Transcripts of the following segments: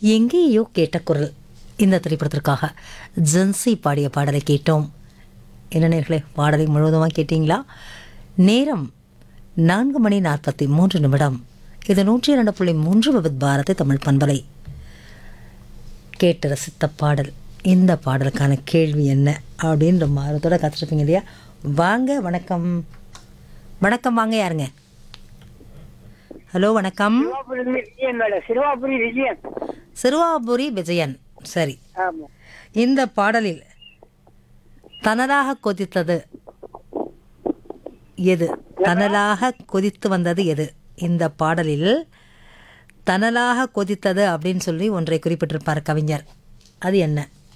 எங்கேயோ கேட்ட குரல் இந்த திரைப்படத்திற்காக ஜென்சி பாடிய பாடலை கேட்டோம் என்ன நேர்களே பாடலை முழுவதுமாக கேட்டீங்களா நேரம் நான்கு மணி நாற்பத்தி மூன்று நிமிடம் இது நூற்றி இரண்டு புள்ளி மூன்று விபத் பாரதி தமிழ் பண்பலை கேட்டு ரசித்த பாடல் இந்த பாடலுக்கான கேள்வி என்ன அப்படின்ற மாதத்தோட காத்திருப்பீங்க இல்லையா வாங்க வணக்கம் வணக்கம் வாங்க யாருங்க ஹலோ வணக்கம் சிறுவாபுரி விஜயன் மேடம் சிறுவாபுரி விஜயன் சிறுவாபுரி விஜயன் சரி ஆமா இந்த பாடலில் தனலாக கொதித்தது எது தனலாக கொதித்து வந்தது எது இந்த பாடலில் தனலாக கொதித்தது அப்படின்னு சொல்லி ஒன்றை குறிப்பிட்டிருப்பார் கவிஞர் அது என்ன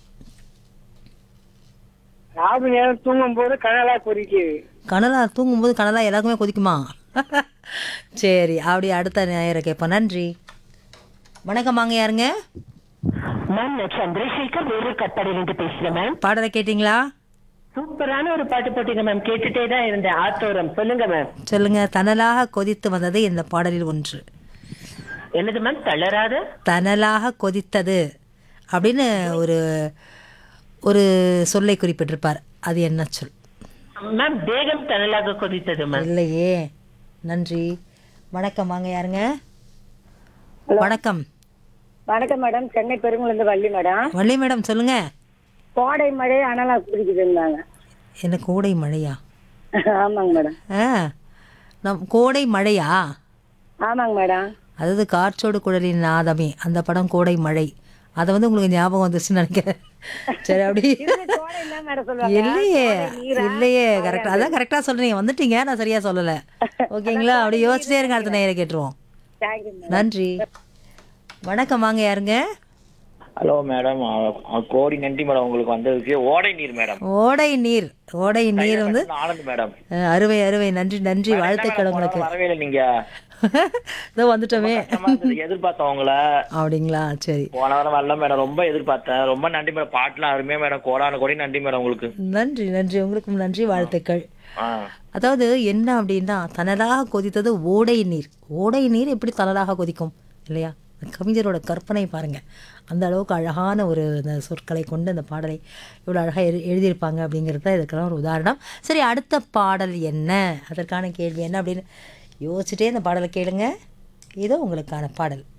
ராவு நேரம் தூங்கும் போது கனலா கொதிக்குது கனலா தூங்கும்போது கனலா எல்லாருக்குமே கொதிக்குமா சரி அப்படி அடுத்த நேரம் கேட்போம் நன்றி வணக்கம் வாங்க யாருங்க மேம் நான் சந்திரசேகர் வேலூர் கட்பாடியிலிருந்து பேசுறேன் மேம் பாடலை கேட்டிங்களா சூப்பரான ஒரு பாட்டு போட்டீங்க மேம் கேட்டுட்டே தான் இருந்தேன் ஆத்தோரம் சொல்லுங்க மேம் சொல்லுங்க தனலாக கொதித்து வந்தது இந்த பாடலில் ஒன்று என்னது மேம் தளராத தனலாக கொதித்தது அப்படின்னு ஒரு ஒரு சொல்லை குறிப்பிட்டிருப்பார் அது என்ன சொல் மேம் தேகம் தணலாக கொதித்தது மேம் இல்லையே நன்றி வணக்கம் வாங்க யாருங்க வணக்கம் வணக்கம் madam Chennai Perungalathur Valli madam Valli madam சொல்லுங்க கோடை மழை அனலா குடிக்குதுன்னாங்க என்ன கோடை மழையா ஆமாங்க மேடம் ஆ நம் கோடை மழையா ஆமாங்க மேடம் அதாவது காற்றோடு குழலின் நாதமே அந்த படம் கோடை மழை அதை வந்து உங்களுக்கு ஞாபகம் வந்துச்சுன்னு நினைக்கிறேன் சரி அப்படி கோடை என்ன மேடம் சொல்லுவாங்க இல்லையே இல்லையே கரெக்டா அதான் கரெக்டா சொல்றீங்க வந்துட்டீங்க நான் சரியா சொல்லல ஓகேங்களா அப்படி யோசிச்சிட்டே இருங்க அடுத்த நேரம் கேட்டுருவோம் தேங்க்யூ நன்றி வணக்கம் வாங்க யாருங்க ஹலோ மேடம் கோடி நன்றி மேடம் உங்களுக்கு வந்ததுக்கு ஓடை நீர் மேடம் ஓடை நீர் ஓடை நீர் வந்து ஆனந்த் மேடம் அஹ், அறுவை அறுவை நன்றி நன்றி வாழ்த்துக்கள் உங்களுக்கு வரவே இல்லை நீங்க இதோ வந்துட்டோமே கஷ்டமா இருந்தது, எதிர்பார்த்தேன் உங்கள அப்படிங்களா சரி போன வாரம் வரல மேடம் ரொம்ப எதிர்பார்த்தேன் ரொம்ப நன்றி மேடம் பாட்டுலாம் அருமையா மேடம் கோடான கோடி நன்றி மேடம் உங்களுக்கு நன்றி நன்றி உங்களுக்கும் நன்றி வாழ்த்துக்கள் ஆ அதாவது என்ன அப்படின்னா தனலாக கொதித்தது ஓடை நீர் ஓடை நீர் எப்படி தனலாக கொதிக்கும் இல்லையா அந்த கவிஞரோட கற்பனை பாருங்க அந்த அளவுக்கு அழகான ஒரு அந்த சொற்களை கொண்டு அந்த பாடலை இவ்வளோ அழகாக எழு எழுதியிருப்பாங்க அப்படிங்கிறது தான் இதுக்கெல்லாம் ஒரு உதாரணம் சரி அடுத்த பாடல் என்ன அதற்கான கேள்வி என்ன அப்படின்னு யோசிச்சுட்டே இந்த பாடலை கேளுங்க இதோ உங்களுக்கான பாடல்